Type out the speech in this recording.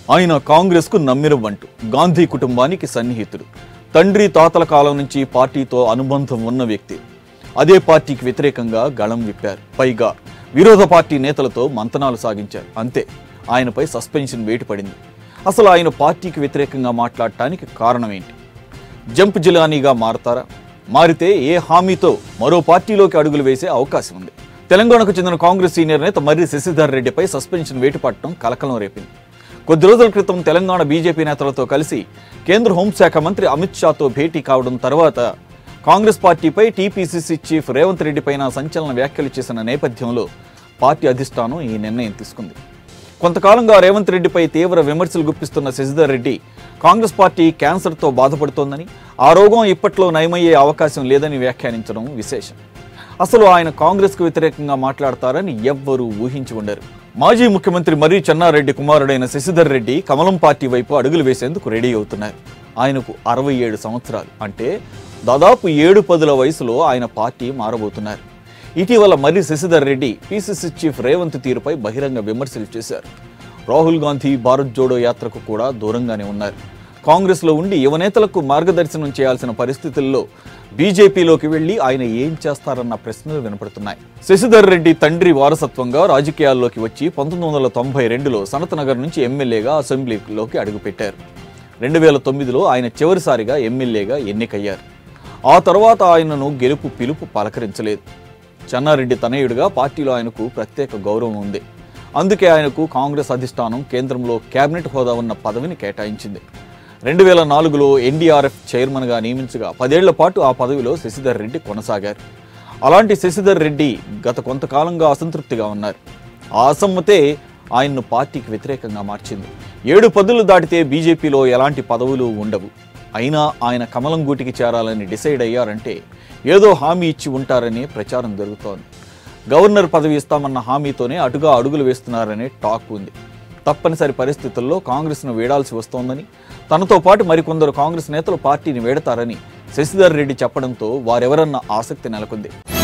ఆయన కాంగ్రెస్కు నమ్మినవంటు గాంధీ కుటుంబానికి సన్నిహితుడు తండ్రి తాతల కాలం నుంచి పార్టీతో అనుబంధం ఉన్న వ్యక్తి అదే పార్టీకి వ్యతిరేకంగా గళం విప్పారు పైగా విరోధ పార్టీ నేతలతో మంతనాలు సాగించారు అంతే ఆయనపై సస్పెన్షన్ వేటు పడింది అసలు ఆయన పార్టీకి వ్యతిరేకంగా మాట్లాడటానికి కారణం ఏంటి జంప్ జిలానీగా మారతారా మారితే ఏ హామీతో మరో పార్టీలోకి అడుగులు వేసే అవకాశం ఉంది తెలంగాణకు చెందిన కాంగ్రెస్ సీనియర్ నేత మర్రి శశిధర్ రెడ్డిపై సస్పెన్షన్ వేటు పట్టడం కలకలం రేపింది కొద్ది రోజుల క్రితం తెలంగాణ బీజేపీ నేతలతో కలిసి కేంద్ర హోంశాఖ మంత్రి అమిత్ షాతో భేటీ కావడం తర్వాత కాంగ్రెస్ పార్టీపై టీపీసీసీ చీఫ్ రేవంత్ రెడ్డి పైన సంచలన వ్యాఖ్యలు చేసిన నేపథ్యంలో పార్టీ అధిష్టానం ఈ నిర్ణయం తీసుకుంది కొంతకాలంగా రేవంత్ రెడ్డిపై తీవ్ర విమర్శలు గుప్పిస్తున్న శశిధర్ రెడ్డి కాంగ్రెస్ పార్టీ క్యాన్సర్తో బాధపడుతోందని ఆ రోగం ఇప్పట్లో నయమయ్యే అవకాశం లేదని వ్యాఖ్యానించడం విశేషం అసలు ఆయన కాంగ్రెస్కు వ్యతిరేకంగా మాట్లాడతారని ఎవ్వరూ ఊహించి ఉండరు మాజీ ముఖ్యమంత్రి మర్రి చెన్నారెడ్డి కుమారుడైన శశిధర్ రెడ్డి కమలం పార్టీ వైపు అడుగులు వేసేందుకు రెడీ అవుతున్నారు ఆయనకు అరవై ఏడు సంవత్సరాలు అంటే దాదాపు ఏడు పదుల వయసులో ఆయన పార్టీ మారబోతున్నారు ఇటీవల మర్రి శశిధర్ రెడ్డి పీసీసీ చీఫ్ రేవంత్ తీరుపై బహిరంగ విమర్శలు చేశారు రాహుల్ గాంధీ భారత్ జోడో యాత్రకు కూడా దూరంగానే ఉన్నారు కాంగ్రెస్లో ఉండి యువనేతలకు మార్గదర్శనం చేయాల్సిన పరిస్థితుల్లో బీజేపీలోకి వెళ్లి ఆయన ఏం చేస్తారన్న ప్రశ్నలు వినపడుతున్నాయి శశిధర్ రెడ్డి తండ్రి వారసత్వంగా రాజకీయాల్లోకి వచ్చి పంతొమ్మిది వందల తొంభై రెండులో సనతనగర్ నుంచి ఎమ్మెల్యేగా అసెంబ్లీలోకి అడుగుపెట్టారు రెండు వేల తొమ్మిదిలో ఆయన చివరిసారిగా ఎమ్మెల్యేగా ఎన్నికయ్యారు ఆ తర్వాత ఆయనను గెలుపు పిలుపు పలకరించలేదు చెన్నారెడ్డి తనయుడిగా పార్టీలో ఆయనకు ప్రత్యేక గౌరవం ఉంది అందుకే ఆయనకు కాంగ్రెస్ అధిష్టానం కేంద్రంలో కేబినెట్ హోదా ఉన్న పదవిని కేటాయించింది రెండు వేల నాలుగులో ఎన్డీఆర్ఎఫ్ చైర్మన్గా నియమించగా పదేళ్ల పాటు ఆ పదవిలో శశిధర్ రెడ్డి కొనసాగారు అలాంటి శశిధర్ రెడ్డి గత కొంతకాలంగా అసంతృప్తిగా ఉన్నారు ఆ అసమ్మతే ఆయన్ను పార్టీకి వ్యతిరేకంగా మార్చింది ఏడు పదులు దాటితే బీజేపీలో ఎలాంటి పదవులు ఉండవు అయినా ఆయన కమలం గూటికి చేరాలని డిసైడ్ అయ్యారంటే ఏదో హామీ ఇచ్చి ఉంటారని ప్రచారం జరుగుతోంది గవర్నర్ పదవి ఇస్తామన్న హామీతోనే అటుగా అడుగులు వేస్తున్నారనే టాక్ ఉంది తప్పనిసరి పరిస్థితుల్లో కాంగ్రెస్ను వీడాల్సి వస్తోందని తనతో పాటు మరికొందరు కాంగ్రెస్ నేతలు పార్టీని వీడతారని శశిధర్ రెడ్డి చెప్పడంతో వారెవరన్న ఆసక్తి నెలకొంది